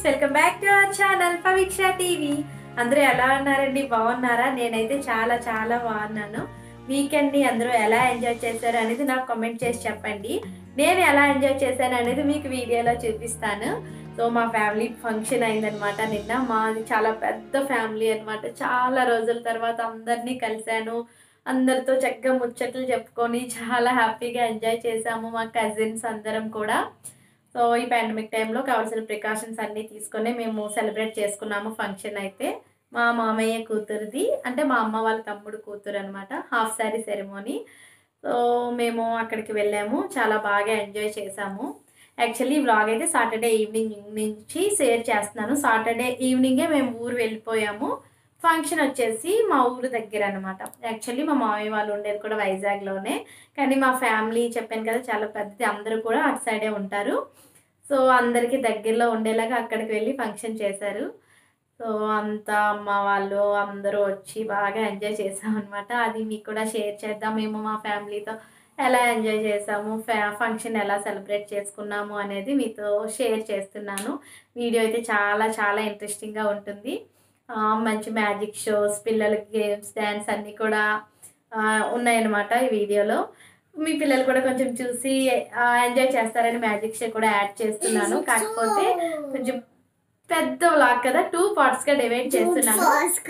friends welcome back to our channel Paviksha TV అందరూ ఎలా ఉన్నారండి బాగున్నారా నేనైతే చాలా చాలా బాగున్నాను వీకెండ్ ని అందరూ ఎలా ఎంజాయ్ చేశారు అనేది నాకు కామెంట్ చేసి చెప్పండి నేను ఎలా ఎంజాయ్ చేశాను అనేది మీకు వీడియోలో చూపిస్తాను సో మా ఫ్యామిలీ ఫంక్షన్ అయిందనమాట నిన్న మాది చాలా పెద్ద ఫ్యామిలీ అన్నమాట చాలా రోజుల తర్వాత అందరినీ కలిశాను అందరితో చక్కగా ముచ్చట్లు చెప్పుకొని చాలా హ్యాపీగా ఎంజాయ్ చేసాము మా కజిన్స్ అందరం కూడా సో ఈ పాండమిక్ టైంలో కావాల్సిన ప్రికాషన్స్ అన్నీ తీసుకొని మేము సెలబ్రేట్ చేసుకున్నాము ఫంక్షన్ అయితే మా మామయ్య కూతురుది అంటే మా అమ్మ వాళ్ళ తమ్ముడు కూతురు అనమాట హాఫ్ శారీ సెరమోనీ సో మేము అక్కడికి వెళ్ళాము చాలా బాగా ఎంజాయ్ చేసాము యాక్చువల్లీ ఈ వ్లాగ్ అయితే సాటర్డే ఈవినింగ్ నుంచి షేర్ చేస్తున్నాను సాటర్డే ఈవినింగే మేము ఊరు వెళ్ళిపోయాము ఫంక్షన్ వచ్చేసి మా ఊరు దగ్గర అనమాట యాక్చువల్లీ మా మామయ్య వాళ్ళు ఉండేది కూడా వైజాగ్లోనే కానీ మా ఫ్యామిలీ చెప్పాను కదా చాలా పెద్దది అందరూ కూడా అటు సైడే ఉంటారు సో అందరికీ దగ్గరలో ఉండేలాగా అక్కడికి వెళ్ళి ఫంక్షన్ చేశారు సో అంతా అమ్మ వాళ్ళు అందరూ వచ్చి బాగా ఎంజాయ్ చేసాం అనమాట అది మీకు కూడా షేర్ చేద్దాం మేము మా ఫ్యామిలీతో ఎలా ఎంజాయ్ చేసాము ఫ్యా ఫంక్షన్ ఎలా సెలబ్రేట్ చేసుకున్నాము అనేది మీతో షేర్ చేస్తున్నాను వీడియో అయితే చాలా చాలా ఇంట్రెస్టింగ్గా ఉంటుంది ఆ, మంచి మ్యాజిక్ షోస్ పిల్లలకి గేమ్స్ డ్యాన్స్ అన్నీ కూడా ఆ, ఉన్నాయన్నమాట ఈ వీడియోలో మీ పిల్లలు కూడా కొంచెం చూసి ఎంజాయ్ చేస్తారని మ్యాజిక్ షో కూడా యాడ్ చేస్తున్నాను కాకపోతే కొంచెం పెద్ద వ్లాగ్ కదా టూ పార్ట్స్గా డివైడ్ చేస్తున్నాను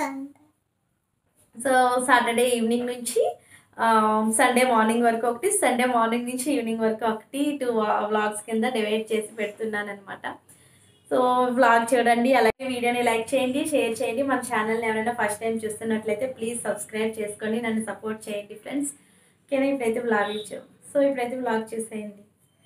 సో సాటర్డే ఈవినింగ్ నుంచి సండే మార్నింగ్ వరకు ఒకటి సండే మార్నింగ్ నుంచి ఈవినింగ్ వరకు ఒకటి టూ వ్లాగ్స్ కింద డివైడ్ చేసి పెడుతున్నాను అనమాట సో వ్లాగ్ చూడండి అలాగే వీడియోని లైక్ చేయండి షేర్ చేయండి మన ఛానల్ని ఎవరైనా ఫస్ట్ టైం చూస్తున్నట్లయితే ప్లీజ్ సబ్స్క్రైబ్ చేసుకొని నన్ను సపోర్ట్ చేయండి ఫ్రెండ్స్ ఓకేనా ఇప్పుడైతే వ్లాగ్ ఇచ్చాం సో ఇప్పుడైతే వ్లాగ్ చూసేయండి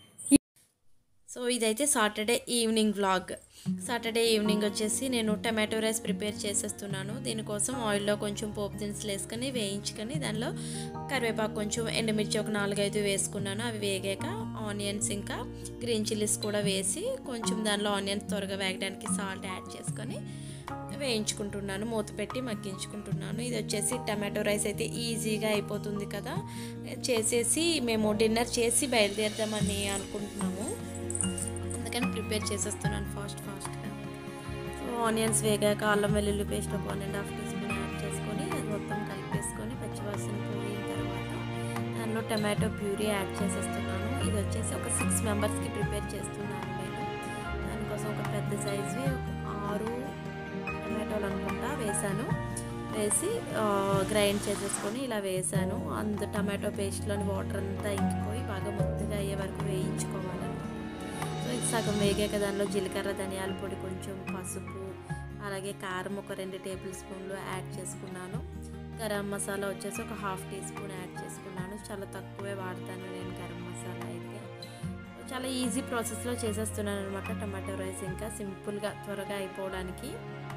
సో ఇదైతే Saturday evening vlog Saturday evening వచ్చేసి నేను టమాటో రైస్ ప్రిపేర్ చేసేస్తున్నాను దీనికోసం ఆయిల్లో కొంచెం పోపు దినుసులు వేసుకొని వేయించుకొని దానిలో కరివేపాకు కొంచెం ఎండుమిర్చి ఒక నాలుగైదు వేసుకున్నాను అవి వేగాక ఆనియన్స్ ఇంకా గ్రీన్ చిల్లీస్ కూడా వేసి కొంచెం దానిలో ఆనియన్స్ త్వరగా వేగడానికి సాల్ట్ యాడ్ చేసుకొని వేయించుకుంటున్నాను మూత పెట్టి మగ్గించుకుంటున్నాను ఇది వచ్చేసి టమాటో రైస్ అయితే ఈజీగా అయిపోతుంది కదా చేసేసి మేము డిన్నర్ చేసి బయలుదేరుదామని అనుకుంటున్నాము అందుకని ప్రిపేర్ చేసేస్తున్నాను ఫాస్ట్ ఫాస్ట్గా సో ఆనియన్స్ వేగాక అల్లం వెల్లుల్లి పేస్ట్ ఒక one and half teaspoon add చేసుకొని అది మొత్తం కలిపేసుకొని పచ్చివాసన పోయిన తర్వాత దానిలో టమాటో ప్యూరీ యాడ్ చేసేస్తున్నాను ఇది వచ్చేసి ఒక సిక్స్ మెంబర్స్కి ప్రిపేర్ చేస్తున్నాను నేను దానికోసం ఒక పెద్ద సైజువి ఒక ఆరు టమాటోలు అనుకుంటా వేసాను వేసి గ్రైండ్ చేసేసుకొని ఇలా వేసాను అందు టమాటో పేస్ట్లోని వాటర్ అంతా ఇంకిపోయి బాగా ముద్దగా అయ్యే వరకు వేయించుకోవాలన్నమాట సో ఇది సగం వేగాక దానిలో జీలకర్ర ధనియాల పొడి కొంచెం పసుపు అలాగే కారం ఒక రెండు టేబుల్ స్పూన్లు యాడ్ చేసుకున్నాను గరం మసాలా వచ్చేసి ఒక హాఫ్ టీ స్పూన్ యాడ్ చేసుకున్నాను చాలా తక్కువే వాడతాను నేను గరం మసాలా అయితే చాలా ఈజీ ప్రాసెస్లో చేసేస్తున్నాను అనమాట టమాటో రైస్ ఇంకా సింపుల్గా త్వరగా అయిపోవడానికి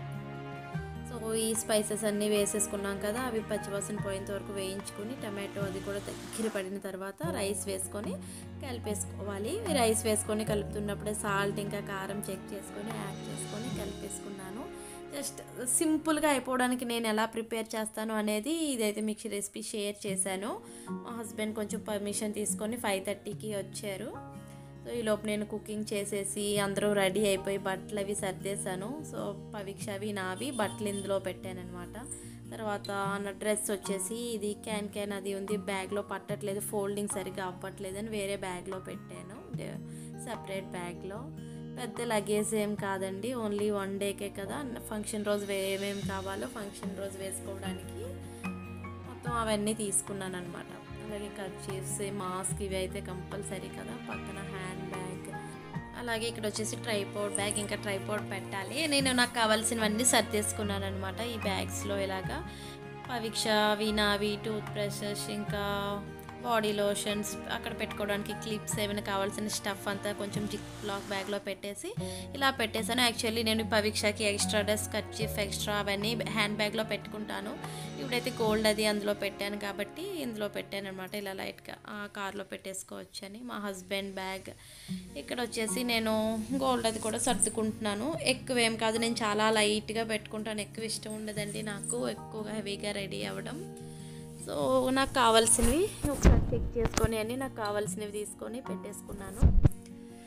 సో ఈ స్పైసెస్ అన్నీ వేసేసుకున్నాం కదా అవి పచ్చివాసన పోయేంత వరకు వేయించుకొని టమాటో అది కూడా దగ్గర పడిన తర్వాత రైస్ వేసుకొని కలిపేసుకోవాలి ఈ రైస్ వేసుకొని కలుపుతున్నప్పుడే సాల్ట్ ఇంకా కారం చెక్ చేసుకొని యాడ్ చేసుకొని కలిపేసుకున్నాను జస్ట్ సింపుల్గా అయిపోవడానికి నేను ఎలా ప్రిపేర్ చేస్తాను అనేది ఇదైతే మీకు రెసిపీ షేర్ చేశాను మా హస్బెండ్ కొంచెం పర్మిషన్ తీసుకొని ఫైవ్ థర్టీకి వచ్చారు సో ఈ లోపు నేను కుకింగ్ చేసేసి అందరూ రెడీ అయిపోయి బట్టలు అవి సర్దేశాను సో పవిక్షవి నావి బట్టలు ఇందులో పెట్టాను అనమాట తర్వాత నా డ్రెస్ వచ్చేసి ఇది క్యాన్ క్యాన్ అది ఉంది బ్యాగ్లో పట్టట్లేదు ఫోల్డింగ్ సరిగ్గా అవ్వట్లేదు అని వేరే బ్యాగ్లో పెట్టాను సపరేట్ బ్యాగ్లో పెద్ద లగేజ్ ఏం కాదండి ఓన్లీ వన్ డేకే కదా ఫంక్షన్ రోజు ఏమేమి కావాలో ఫంక్షన్ రోజు వేసుకోవడానికి మొత్తం అవన్నీ తీసుకున్నాను అనమాట అలాగే కర్చీఫ్స్ మాస్క్ ఇవి అయితే కంపల్సరీ కదా పక్కన హ్యాండ్ బ్యాగ్ అలాగే ఇక్కడ వచ్చేసి ట్రైపోర్డ్ బ్యాగ్ ఇంకా ట్రైపోర్డ్ పెట్టాలి నేను నాకు కావాల్సినవన్నీ సర్దేసుకున్నాను అనమాట ఈ బ్యాగ్స్లో ఇలాగా పవిక్ష వినావి టూత్ బ్రషెస్ ఇంకా బాడీ లోషన్స్ అక్కడ పెట్టుకోవడానికి క్లిప్స్ ఏమైనా కావాల్సిన స్టఫ్ అంతా కొంచెం జిక్ బ్లాక్ బ్యాగ్లో పెట్టేసి ఇలా పెట్టేశాను యాక్చువల్లీ నేను పరీక్షకి ఎక్స్ట్రా డ్రెస్ కర్చీఫ్ ఎక్స్ట్రా అవన్నీ హ్యాండ్ బ్యాగ్లో పెట్టుకుంటాను ఇప్పుడైతే గోల్డ్ అది అందులో పెట్టాను కాబట్టి ఇందులో పెట్టాను అనమాట ఇలా లైట్గా ఆ కార్లో పెట్టేసుకోవచ్చు అని మా హస్బెండ్ బ్యాగ్ ఇక్కడ వచ్చేసి నేను గోల్డ్ అది కూడా సర్దుకుంటున్నాను ఎక్కువ ఏం కాదు నేను చాలా లైట్గా పెట్టుకుంటాను ఎక్కువ ఇష్టం ఉండదండి నాకు ఎక్కువగా హెవీగా రెడీ అవ్వడం సో నాకు కావాల్సినవి ఒకసారి చెక్ చేసుకొని అని నాకు కావాల్సినవి తీసుకొని పెట్టేసుకున్నాను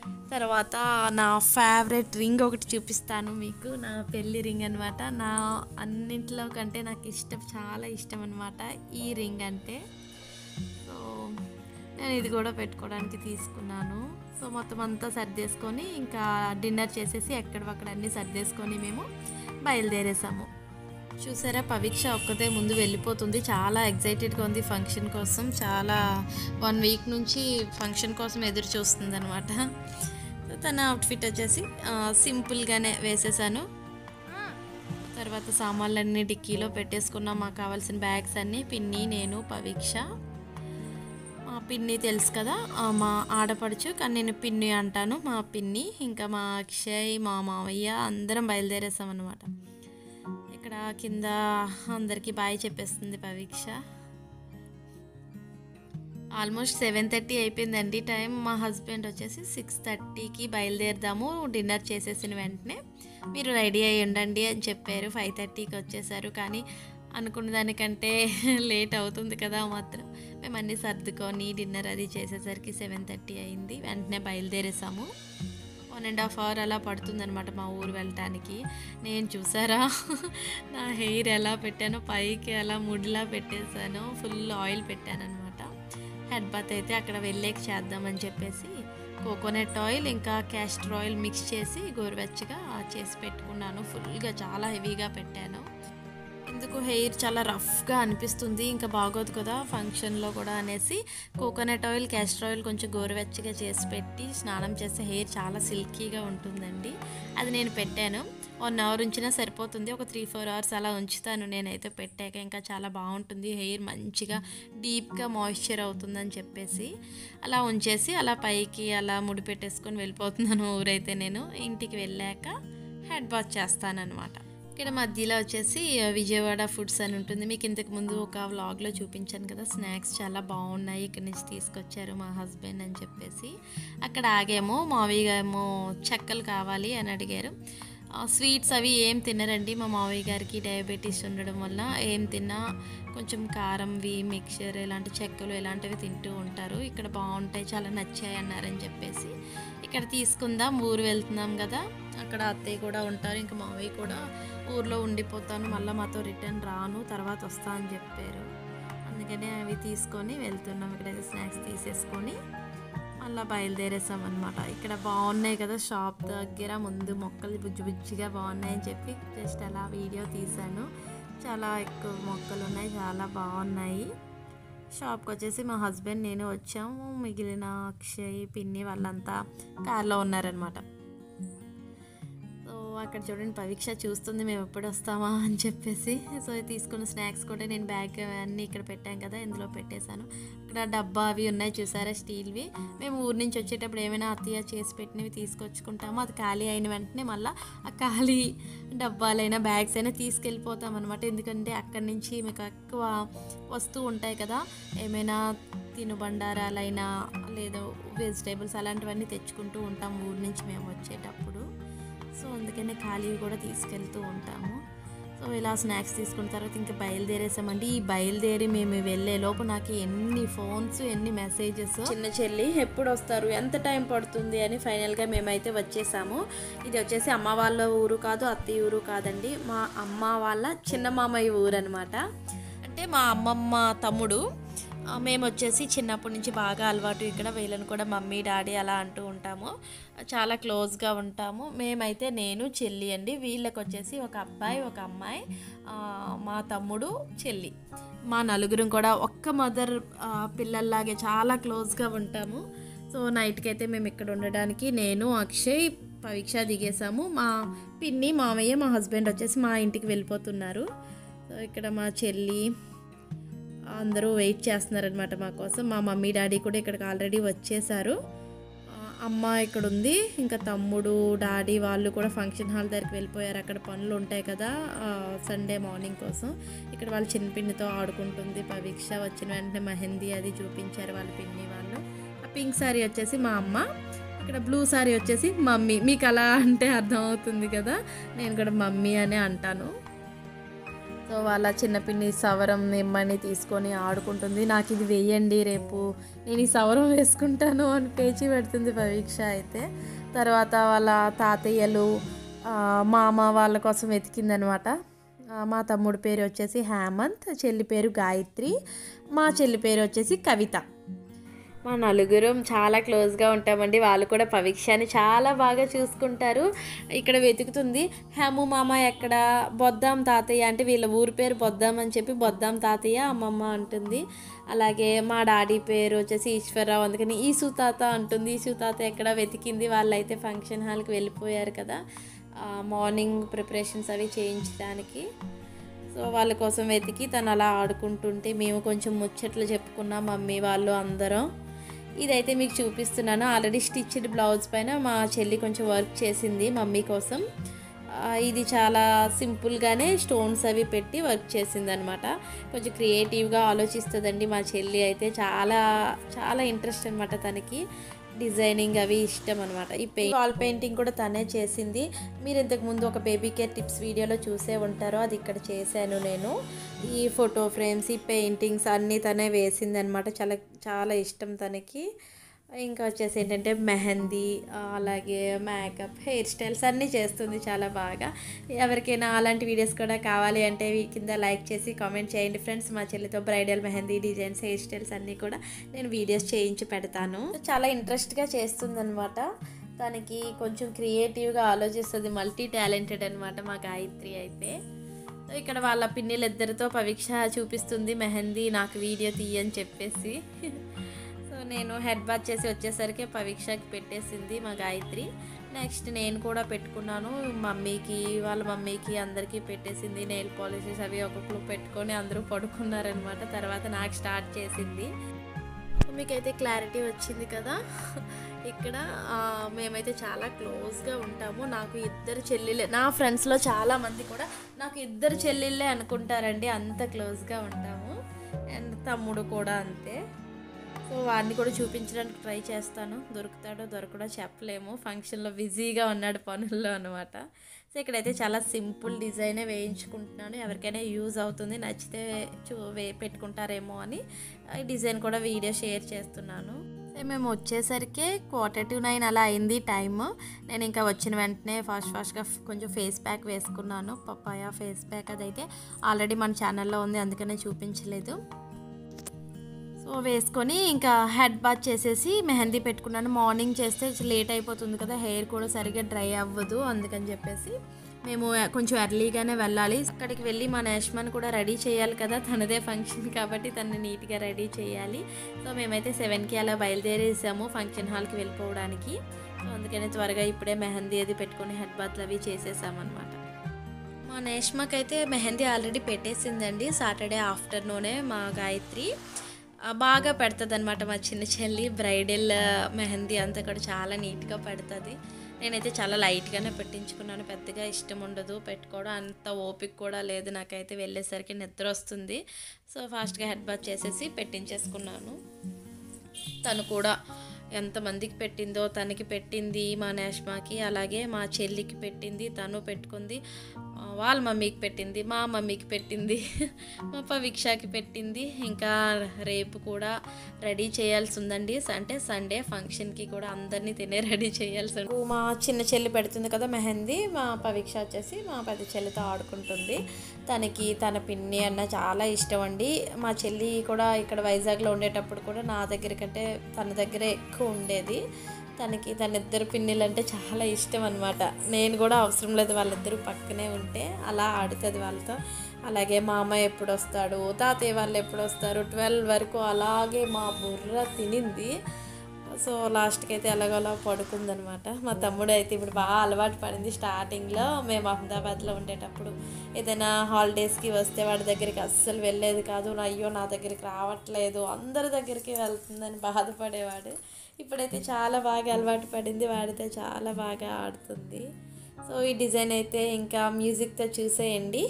తర్వాత నా ఫేవరెట్ రింగ్ ఒకటి చూపిస్తాను మీకు నా పెళ్ళి రింగ్ అనమాట నా అన్నింటిలో కంటే నాకు ఇష్టం చాలా ఇష్టం అనమాట ఈ రింగ్ అంటే సో నేను ఇది కూడా పెట్టుకోవడానికి తీసుకున్నాను సో మొత్తం అంతా సర్దేసుకొని ఇంకా డిన్నర్ చేసేసి ఎక్కడవక్కడ అన్నీ సర్దేసుకొని మేము బయలుదేరేసాము చూసారా పరీక్ష ఒక్కతే ముందు వెళ్ళిపోతుంది చాలా ఎగ్జైటెడ్గా ఉంది ఫంక్షన్ కోసం చాలా వన్ వీక్ నుంచి ఫంక్షన్ కోసం ఎదురు చూస్తుంది అనమాట తన అవుట్ఫిట్ వచ్చేసి ఆ, సింపుల్గానే వేసేసాను తర్వాత సామాన్లన్నీ డిక్కీలో పెట్టేసుకున్నాం మాకు కావాల్సిన బ్యాగ్స్ అన్నీ పిన్ని నేను పరీక్ష మా పిన్ని తెలుసు కదా ఆ, మా ఆడపడుచు కానీ నేను పిన్ని అంటాను మా పిన్ని ఇంకా మా అక్షయ్ మా మామయ్య అందరం బయలుదేరేసాం అనమాట ఇక్కడ కింద అందరికీ బాయ్ చెప్పేస్తుంది పరీక్ష ఆల్మోస్ట్ సెవెన్ థర్టీ అయిపోయిందండి టైం మా హస్బెండ్ వచ్చేసి సిక్స్ థర్టీకి బయలుదేరదాము డిన్నర్ చేసేసిన వెంటనే మీరు రెడీ అయ్యి ఉండండి అని చెప్పారు ఫైవ్ థర్టీకి వచ్చేసారు కానీ అనుకున్న దానికంటే లేట్ అవుతుంది కదా మాత్రం మేము అన్నీ సర్దుకొని డిన్నర్ అది చేసేసరికి సెవెన్ థర్టీ అయింది వెంటనే బయలుదేరేసాము వన్ అండ్ హాఫ్ అవర్ అలా పడుతుందనమాట మా ఊరు వెళ్ళటానికి నేను చూసారా నా హెయిర్ ఎలా పెట్టానో పైకి అలా ముడిలా పెట్టేశాను ఫుల్ ఆయిల్ పెట్టాను అనమాట హెడ్ బాత్ అయితే అక్కడ వెళ్ళేకి చేద్దామని చెప్పేసి కోకోనట్ ఆయిల్ ఇంకా క్యాస్టర్ ఆయిల్ మిక్స్ చేసి గోరువెచ్చగా చేసి పెట్టుకున్నాను ఫుల్గా చాలా హెవీగా పెట్టాను ఎందుకు హెయిర్ చాలా రఫ్గా అనిపిస్తుంది ఇంకా బాగోదు కదా ఫంక్షన్లో కూడా అనేసి కోకోనట్ ఆయిల్ క్యాస్టర్ ఆయిల్ కొంచెం గోరువెచ్చగా చేసి పెట్టి స్నానం చేస్తే హెయిర్ చాలా సిల్కీగా ఉంటుందండి అది నేను పెట్టాను వన్ అవర్ ఉంచినా సరిపోతుంది ఒక త్రీ ఫోర్ అవర్స్ అలా ఉంచుతాను నేనైతే పెట్టాక ఇంకా చాలా బాగుంటుంది హెయిర్ మంచిగా డీప్గా మాయిశ్చర్ అవుతుందని చెప్పేసి అలా ఉంచేసి అలా పైకి అలా ముడి పెట్టేసుకొని వెళ్ళిపోతున్నాను ఊరైతే నేను ఇంటికి వెళ్ళాక హెడ్ బాత్ చేస్తానన్నమాట ఇక్కడ మధ్యలో వచ్చేసి విజయవాడ ఫుడ్స్ అని ఉంటుంది మీకు ఇంతకు ముందు ఒక వ్లాగ్లో చూపించాను కదా స్నాక్స్ చాలా బాగున్నాయి ఇక్కడ నుంచి తీసుకొచ్చారు మా హస్బెండ్ అని చెప్పేసి అక్కడ ఆగాము మావయ్య ఏమో చెక్కలు కావాలి అని అడిగారు ఆ, స్వీట్స్ అవి ఏం తినరండి మా మావయ్య గారికి డయాబెటీస్ ఉండడం వల్ల ఏం తిన్నా కొంచెం కారంవి మిక్చర్ ఇలాంటి చెక్కలు ఇలాంటివి తింటూ ఉంటారు ఇక్కడ బాగుంటాయి చాలా నచ్చాయి అన్నారని చెప్పేసి ఇక్కడ తీసుకుందాం ఊరు వెళ్తున్నాం కదా అక్కడ అత్తయ్య కూడా ఉంటారు ఇంకా మావయ్య కూడా ఊర్లో ఉండిపోతాను మళ్ళీ మాతో రిటర్న్ రాను తర్వాత వస్తా అని చెప్పారు అందుకని అవి తీసుకొని వెళ్తున్నాం ఇక్కడైతే స్నాక్స్ తీసేసుకొని మళ్ళీ బయలుదేరేసాం అనమాట ఇక్కడ బాగున్నాయి కదా షాప్ దగ్గర ముందు మొక్కలు బుజ్జి బుజ్జిగా బాగున్నాయి అని చెప్పి జస్ట్ అలా వీడియో తీశాను చాలా ఎక్కువ మొక్కలు ఉన్నాయి చాలా బాగున్నాయి షాప్కి వచ్చేసి మా హస్బెండ్ నేను వచ్చాము మిగిలిన అక్షయ్ పిన్ని వాళ్ళంతా కార్లో ఉన్నారనమాట సో అక్కడ చూడండి పరీక్ష చూస్తుంది మేము ఎప్పుడు వస్తామా అని చెప్పేసి సో తీసుకున్న స్నాక్స్ కూడా నేను బ్యాగ్ అన్నీ ఇక్కడ పెట్టాం కదా ఇందులో పెట్టేశాను ఇక్కడ డబ్బా అవి ఉన్నాయి చూసారా స్టీల్వి మేము ఊరి నుంచి వచ్చేటప్పుడు ఏమైనా అత్తయ్య చేసి పెట్టినవి తీసుకొచ్చుకుంటాము అది ఖాళీ అయిన వెంటనే మళ్ళీ ఆ ఖాళీ డబ్బాలైనా బ్యాగ్స్ అయినా తీసుకెళ్ళిపోతాం అనమాట ఎందుకంటే అక్కడి నుంచి మీకు ఎక్కువ వస్తూ ఉంటాయి కదా ఏమైనా తినుబండారాలైనా లేదా వెజిటేబుల్స్ అలాంటివన్నీ తెచ్చుకుంటూ ఉంటాం ఊరి నుంచి మేము వచ్చేటప్పుడు సో అందుకనే ఖాళీ కూడా తీసుకెళ్తూ ఉంటాము సో ఇలా స్నాక్స్ తీసుకున్న తర్వాత ఇంకా బయలుదేరేసామండి ఈ బయలుదేరి మేము వెళ్ళే లోపు నాకు ఎన్ని ఫోన్స్ ఎన్ని మెసేజెస్ చిన్న చెల్లి ఎప్పుడు వస్తారు ఎంత టైం పడుతుంది అని ఫైనల్గా మేమైతే వచ్చేసాము ఇది వచ్చేసి అమ్మ వాళ్ళ ఊరు కాదు అత్తయ్య ఊరు కాదండి మా అమ్మ వాళ్ళ చిన్న మామయ్య ఊరు అనమాట అంటే మా అమ్మమ్మ తమ్ముడు ఆ, మేము వచ్చేసి చిన్నప్పటి నుంచి బాగా అలవాటు ఇక్కడ వీళ్ళని కూడా మమ్మీ డాడీ అలా అంటూ ఉంటాము చాలా క్లోజ్గా ఉంటాము మేమైతే నేను చెల్లి అండి వీళ్ళకి వచ్చేసి ఒక అబ్బాయి ఒక అమ్మాయి ఆ, మా తమ్ముడు చెల్లి మా నలుగురం కూడా ఒక్క మదర్ పిల్లల్లాగే చాలా క్లోజ్గా ఉంటాము సో నైట్కి అయితే మేము ఇక్కడ ఉండడానికి నేను అక్షయ్ పరీక్ష దిగేసాము మా పిన్ని మామయ్య మా హస్బెండ్ వచ్చేసి మా ఇంటికి వెళ్ళిపోతున్నారు సో ఇక్కడ మా చెల్లి అందరూ వెయిట్ చేస్తున్నారనమాట మా కోసం మా మమ్మీ డాడీ కూడా ఇక్కడికి ఆల్రెడీ వచ్చేసారు ఆ, అమ్మ ఇక్కడ ఉంది ఇంకా తమ్ముడు డాడీ వాళ్ళు కూడా ఫంక్షన్ హాల్ దగ్గరికి వెళ్ళిపోయారు అక్కడ పనులు ఉంటాయి కదా సండే మార్నింగ్ కోసం ఇక్కడ వాళ్ళ చిన్న పిన్నితో ఆడుకుంటుంది పరీక్ష వచ్చిన వెంటనే మెహందీ అది చూపించారు వాళ్ళ పిన్ని వాళ్ళు ఆ పింక్ సారీ వచ్చేసి మా అమ్మ ఇక్కడ బ్లూ సారీ వచ్చేసి మమ్మీ మీకు అలా అంటే అర్థం అవుతుంది కదా నేను కూడా మమ్మీ అనే అంటాను సో సో వాళ్ళ చిన్న పిన్ని సవరం నిమ్మని తీసుకొని ఆడుకుంటుంది నాకు ఇది వేయండి రేపు నేను ఈ సవరం వేసుకుంటాను అని పేచి పెడుతుంది పరీక్ష అయితే తర్వాత వాళ్ళ తాతయ్యలు ఆ, మామ వాళ్ళ కోసం వెతికిందనమాట ఆ, మా తమ్ముడి పేరు వచ్చేసి హేమంత్ చెల్లి పేరు గాయత్రి మా చెల్లి పేరు వచ్చేసి కవిత మా నలుగురం చాలా క్లోజ్గా ఉంటామండి వాళ్ళు కూడా పవిక్షాన్ని చాలా బాగా చూసుకుంటారు ఇక్కడ వెతుకుతుంది హేము మామ ఎక్కడ బొద్దాం తాతయ్య అంటే వీళ్ళ ఊరి పేరు బొద్దాం అని చెప్పి బొద్దాం తాతయ్య అమ్మమ్మ అంటుంది అలాగే మా డాడీ పేరు వచ్చేసి ఈశ్వరరావు అందుకని ఈసు తాత అంటుంది ఈసు తాత ఎక్కడ వెతికింది వాళ్ళైతే ఫంక్షన్ హాల్కి వెళ్ళిపోయారు కదా ఆ, మార్నింగ్ ప్రిపరేషన్స్ అవి చేయించడానికి సో వాళ్ళ కోసం వెతికి తను అలా ఆడుకుంటుంటే మేము కొంచెం ముచ్చట్లు చెప్పుకున్నాం మమ్మీ వాళ్ళు అందరం ఇదైతే మీకు చూపిస్తున్నాను ఆల్రెడీ స్టిచ్డ్ బ్లౌజ్ పైన మా చెల్లి కొంచెం వర్క్ చేసింది మమ్మీ కోసం ఆ, ఇది చాలా సింపుల్గానే స్టోన్స్ అవి పెట్టి వర్క్ చేసింది అనమాట కొంచెం క్రియేటివ్గా ఆలోచిస్తుందండి మా చెల్లి అయితే చాలా చాలా ఇంట్రెస్ట్ అనమాట తనకి డిజైనింగ్ అవి ఇష్టం అనమాట ఈ పెయింట్ వాల్ పెయింటింగ్ కూడా తనే చేసింది మీరు ఇంతకు ముందు ఒక బేబీ కేర్ టిప్స్ వీడియోలో చూసే ఉంటారో అది ఇక్కడ చేశాను నేను ఈ ఫోటో ఫ్రేమ్స్ ఈ పెయింటింగ్స్ అన్నీ తనే వేసింది అనమాట చాలా చాలా ఇష్టం తనకి ఇంకా వచ్చేసి ఏంటంటే మెహందీ ఆ, అలాగే మేకప్ హెయిర్ స్టైల్స్ అన్నీ చేస్తుంది చాలా బాగా ఎవరికైనా అలాంటి వీడియోస్ కూడా కావాలి అంటే ఈ కింద లైక్ చేసి కామెంట్ చేయండి ఫ్రెండ్స్ మా చెల్లితో bridal mehndi designs hair styles అన్నీ కూడా నేను వీడియోస్ చేయించి పెడతాను చాలా ఇంట్రెస్ట్గా చేస్తుంది అనమాట తనకి కొంచెం క్రియేటివ్గా ఆలోచిస్తుంది మల్టీ టాలెంటెడ్ అనమాట మా గాయత్రి అయితే సో ఇక్కడ వాళ్ళ పిన్నిలు ఇద్దరితో పరీక్ష చూపిస్తుంది మెహందీ నాకు వీడియో తీయని చెప్పేసి సో నేను హెడ్ బాత్ చేసి వచ్చేసరికి పరీక్షకి పెట్టేసింది మా గాయత్రి నెక్స్ట్ నేను కూడా పెట్టుకున్నాను మమ్మీకి వాళ్ళ మమ్మీకి అందరికీ పెట్టేసింది నెయిల్ పాలిషెస్ అవి ఒక్కొక్కరు పెట్టుకొని అందరూ పడుకున్నారనమాట తర్వాత నాకు స్టార్ట్ చేసింది మీకైతే క్లారిటీ వచ్చింది కదా ఇక్కడ ఆ, మేమైతే చాలా క్లోజ్గా ఉంటాము నాకు ఇద్దరు చెల్లెలే నా ఫ్రెండ్స్లో చాలా మంది కూడా నాకు ఇద్దరు చెల్లెళ్ళే అనుకుంటారండి అంత క్లోజ్గా ఉంటాము అండ్ తమ్ముడు కూడా అంతే సో వాడిని కూడా చూపించడానికి ట్రై చేస్తాను దొరుకుతాడో దొరకడో చెప్పలేము ఫంక్షన్లో బిజీగా ఉన్నాడు పనుల్లో అనమాట సో ఇక్కడైతే చాలా సింపుల్ డిజైనే వేయించుకుంటున్నాను ఎవరికైనా యూజ్ అవుతుంది నచ్చితే చూ వే పెట్టుకుంటారేమో అని ఈ డిజైన్ కూడా వీడియో షేర్ చేస్తున్నాను సో మేము వచ్చేసరికి క్వార్టర్ టు నైన్ అలా అయింది టైమ్ నేను ఇంకా వచ్చిన వెంటనే ఫాస్ట్ ఫాస్ట్గా కొంచెం ఫేస్ ప్యాక్ వేసుకున్నాను పప్పాయ ఫేస్ ప్యాక్ అదైతే ఆల్రెడీ మన ఛానల్లో ఉంది అందుకనే చూపించలేదు సో వేసుకొని ఇంకా హెడ్ బాత్ చేసేసి మెహందీ పెట్టుకున్నాను మార్నింగ్ చేస్తే లేట్ అయిపోతుంది కదా హెయిర్ కూడా సరిగ్గా డ్రై అవ్వదు అందుకని చెప్పేసి మేము కొంచెం ఎర్లీగానే వెళ్ళాలి అక్కడికి వెళ్ళి మా నేష్మాన్ కూడా రెడీ చేయాలి కదా తనదే ఫంక్షన్ కాబట్టి తనని నీట్గా రెడీ చేయాలి సో మేమైతే సెవెన్కి అలా బయలుదేరేసాము ఫంక్షన్ హాల్కి వెళ్ళిపోవడానికి సో అందుకని త్వరగా ఇప్పుడే మెహందీ అది పెట్టుకొని హెడ్ బాత్లు అవి చేసేసామన్నమాట మా నేష్మాకి అయితే మెహందీ ఆల్రెడీ పెట్టేసిందండి సాటర్డే ఆఫ్టర్నూనే మా గాయత్రి ఆ, బాగా పెడుతుంది అనమాట మా చిన్న చెల్లి బ్రైడల్ మెహందీ అంతా కూడా చాలా నీట్గా పెడుతుంది నేనైతే చాలా లైట్గానే పెట్టించుకున్నాను పెద్దగా ఇష్టం ఉండదు పెట్టుకోవడం అంత ఓపిక కూడా లేదు నాకైతే వెళ్ళేసరికి నిద్ర వస్తుంది సో ఫాస్ట్గా హెడ్ బాత్ చేసేసి పెట్టించేసుకున్నాను తను కూడా ఎంతమందికి పెట్టిందో తనకి పెట్టింది మా నేష్మాకి అలాగే మా చెల్లికి పెట్టింది తను పెట్టుకుంది ఆ, వాళ్ళ మమ్మీకి పెట్టింది మా మమ్మీకి పెట్టింది మా పవిక్షకి పెట్టింది ఇంకా రేపు కూడా రెడీ చేయాల్సి ఉందండి అంటే సండే ఫంక్షన్కి కూడా అందరినీ తినే రెడీ చేయాల్సి ఉంది మా చిన్న చెల్లి పెడుతుంది కదా మెహందీ మా పవిక్ష వచ్చేసి మా పెద్ద చెల్లితో ఆడుకుంటుంది తనకి తన పిన్ని అన్న చాలా ఇష్టం అండి మా చెల్లి కూడా ఇక్కడ వైజాగ్లో ఉండేటప్పుడు కూడా నా దగ్గర కంటే తన దగ్గరే ఎక్కువ ఉండేది తనకి తన ఇద్దరు పిన్నిలు అంటే చాలా ఇష్టం అనమాట నేను కూడా అవసరం లేదు వాళ్ళిద్దరూ పక్కనే ఉంటే అలా ఆడుతుంది వాళ్ళతో అలాగే మా అమ్మ ఎప్పుడు వస్తాడు తాతయ్య వాళ్ళు ఎప్పుడు వస్తారు ట్వెల్వ్ వరకు అలాగే మా బుర్ర తినింది సో లాస్ట్కి అయితే ఎలాగోలా పడుకుందనమాట మా తమ్ముడు అయితే ఇప్పుడు బాగా అలవాటు పడింది స్టార్టింగ్లో మేము అహ్మదాబాద్లో ఉండేటప్పుడు ఏదైనా హాలిడేస్కి వస్తే వాడి దగ్గరికి అస్సలు వెళ్ళేది కాదు నా అయ్యో నా దగ్గరికి రావట్లేదు అందరి దగ్గరికి వెళ్తుందని బాధపడేవాడు ఇప్పుడైతే చాలా బాగా అలవాటు పడింది వాడితే చాలా బాగా ఆడుతుంది సో ఈ డిజైన్ అయితే ఇంకా మ్యూజిక్తో చూసేయండి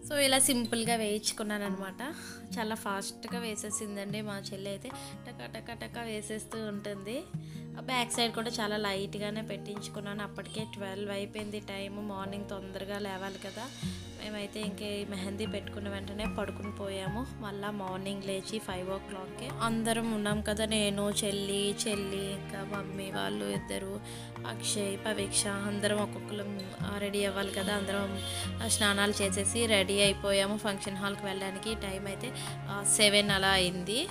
సో ఇలా సింపుల్గా వేయించుకున్నాను అనమాట చాలా ఫాస్ట్గా వేసేసిందండి మా చెల్లి అయితే టక టక టక వేసేస్తూ ఉంటుంది ఆ బ్యాక్ సైడ్ కూడా చాలా లైట్గానే పెట్టించుకున్నాను అప్పటికే ట్వెల్వ్ అయిపోయింది టైం మార్నింగ్ తొందరగా లేవాలి కదా మేమైతే ఇంకే మెహందీ పెట్టుకున్న వెంటనే పడుకుని పోయాము మళ్ళీ మార్నింగ్ లేచి ఫైవ్ ఓ క్లాక్కి అందరం ఉన్నాం కదా నేను చెల్లి చెల్లి ఇంకా మమ్మీ వాళ్ళు ఇద్దరు అక్షయ్ పవీక్ష అందరం ఒక్కొక్కరు రెడీ అవ్వాలి కదా అందరం ఆ, స్నానాలు చేసేసి రెడీ అయిపోయాము ఫంక్షన్ హాల్కి వెళ్ళడానికి టైం అయితే సెవెన్ అలా అయింది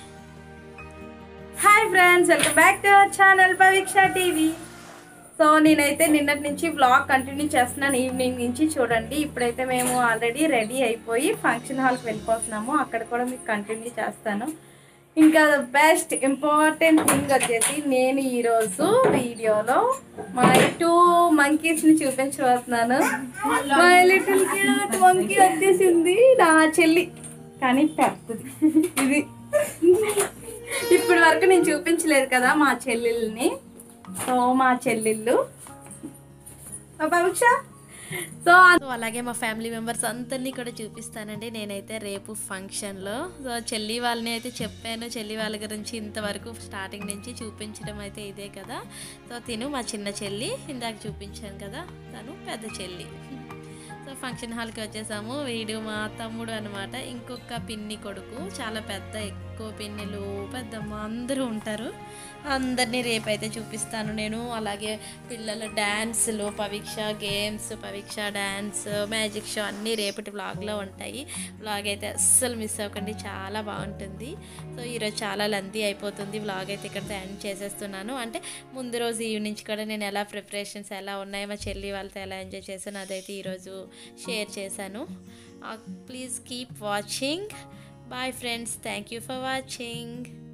hi friends welcome back to our channel Paviksha TV so నేనైతే నిన్నటి నుంచి వ్లాగ్ కంటిన్యూ చేస్తున్నాను ఈవినింగ్ నుంచి చూడండి ఇప్పుడైతే మేము ఆల్రెడీ రెడీ అయిపోయి ఫంక్షన్ హాల్కి వెళ్ళిపోతున్నాము అక్కడ కూడా మీకు కంటిన్యూ చేస్తాను ఇంకా బెస్ట్ ఇంపార్టెంట్ థింగ్ వచ్చేసి నేను ఈరోజు వీడియోలో మా టూ మంకీస్ని చూపించబోతున్నాను మై లిటిల్ క్యూట్ మంకీ వచ్చేసింది నా చెల్లి కానీ పెద్దది ఇది ఇప్పటి వరకు నేను చూపించలేదు కదా మా చెల్లెల్ని సో మా చెల్లెళ్ళు పరీక్ష సో సో అలాగే మా ఫ్యామిలీ మెంబర్స్ అందరినీ కూడా చూపిస్తానండి నేనైతే రేపు ఫంక్షన్లో సో చెల్లి వాళ్ళని అయితే చెప్పాను చెల్లి వాళ్ళ గురించి ఇంతవరకు స్టార్టింగ్ నుంచి చూపించడం అయితే ఇదే కదా సో తిను మా చిన్న చెల్లి ఇందాక చూపించాను కదా తను పెద్ద చెల్లి సో ఫంక్షన్ హాల్కి వచ్చేసాము వీడు మా తమ్ముడు అనమాట ఇంకొక పిన్ని కొడుకు చాలా పెద్ద ఎక్కువ పిన్నిలు పెద్దమ్మ అందరూ ఉంటారు అందరినీ రేపైతే చూపిస్తాను నేను అలాగే పిల్లల డ్యాన్సులు పరీక్ష గేమ్స్ పరీక్ష డ్యాన్స్ మ్యాజిక్ షో అన్నీ రేపటి వ్లాగ్లో ఉంటాయి వ్లాగ్ అయితే అస్సలు మిస్ అవ్వకండి చాలా బాగుంటుంది సో ఈరోజు చాలా లెంతీ అయిపోతుంది వ్లాగ్ అయితే ఇక్కడితో ఎండ్ చేసేస్తున్నాను అంటే ముందు రోజు ఈవినింగ్ కూడా నేను ఎలా ప్రిపరేషన్స్ ఎలా ఉన్నాయి మా చెల్లి వాళ్ళతో ఎలా ఎంజాయ్ చేశాను అదైతే ఈరోజు షేర్ చేశాను please keep watching bye friends thank you for watching